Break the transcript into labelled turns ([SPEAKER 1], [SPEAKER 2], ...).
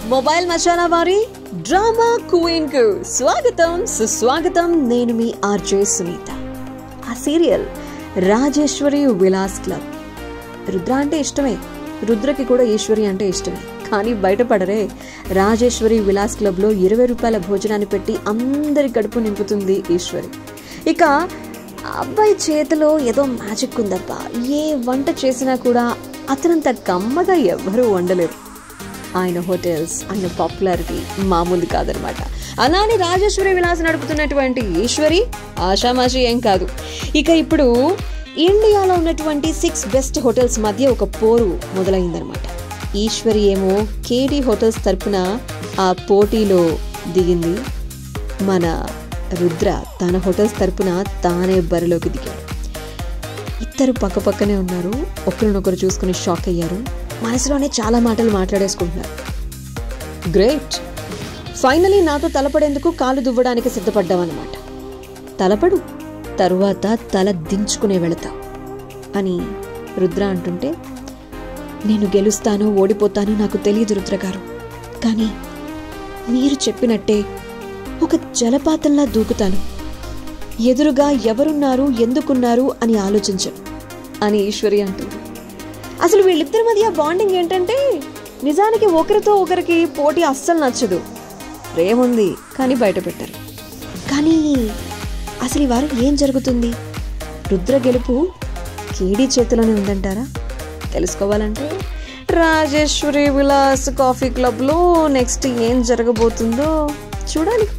[SPEAKER 1] mobile మచాలా వారి drama queen కు స్వాగతం సుస్వాగతం నేను మీ ఆర్జే సునీత ఆ సీరియల్ రాజేశ్వరి విలాస్ క్లబ్ రుద్ర అంటే ఇష్టమే రుద్రకి కూడా ఈశ్వరి అంటే ఇష్టమే కానీ బయటపడరే రాజేశ్వరి విలాస్ క్లబ్లో ఇరవై రూపాయల భోజనాన్ని పెట్టి అందరి కడుపు నింపుతుంది ఈశ్వరి ఇక ఆ అబ్బాయి చేతిలో ఏదో మ్యాజిక్ ఉందబ్బా ఏ వంట చేసినా కూడా అతనంత కమ్మగా ఎవ్వరూ వండలేరు ఆయన హోటల్స్ ఆయన పాపులారిటీ మామూలు కాదనమాట అలానే రాజేశ్వరి విలాస్ నడుపుతున్నటువంటి ఈశ్వరి ఆషామాషి ఏం కాదు ఇక ఇప్పుడు ఇండియాలో ఉన్నటువంటి సిక్స్ బెస్ట్ హోటల్స్ మధ్య ఒక పోరు మొదలైందనమాట ఈశ్వరి ఏమో కేడీ హోటల్స్ తరపున ఆ పోటీలో దిగింది మన రుద్ర తన హోటల్స్ తరపున తానే బరిలోకి దిగాడు ఇద్దరు పక్కపక్కనే ఉన్నారు ఒకరినొకరు చూసుకుని షాక్ అయ్యారు మనసులోనే చాలా మాటలు మాట్లాడేసుకుంటున్నారు గ్రేట్ ఫైనలీ నాతో తలపడేందుకు కాలు దువ్వడానికి సిద్ధపడ్డావన్నమాట తలపడు తరువాత తల దించుకునే వెళతావు అని రుద్ర అంటుంటే నేను గెలుస్తానో ఓడిపోతానో నాకు తెలియదు రుద్ర గారు కానీ మీరు చెప్పినట్టే ఒక జలపాతంలా దూకుతాను ఎదురుగా ఎవరున్నారు ఎందుకున్నారు అని ఆలోచించను అని ఈశ్వరి అంటుంది అసలు వీళ్ళిద్దరి మధ్య బాండింగ్ ఏంటంటే నిజానికి ఒకరితో ఒకరికి పోటీ అస్సలు నచ్చదు ప్రేముంది కానీ బయట పెట్టరు కానీ అసలు ఈ వారం ఏం జరుగుతుంది రుద్ర గెలుపు కేడీ చేతిలోనే ఉందంటారా తెలుసుకోవాలంటే రాజేశ్వరి విలాస్ కాఫీ క్లబ్లో నెక్స్ట్ ఏం జరగబోతుందో చూడాలి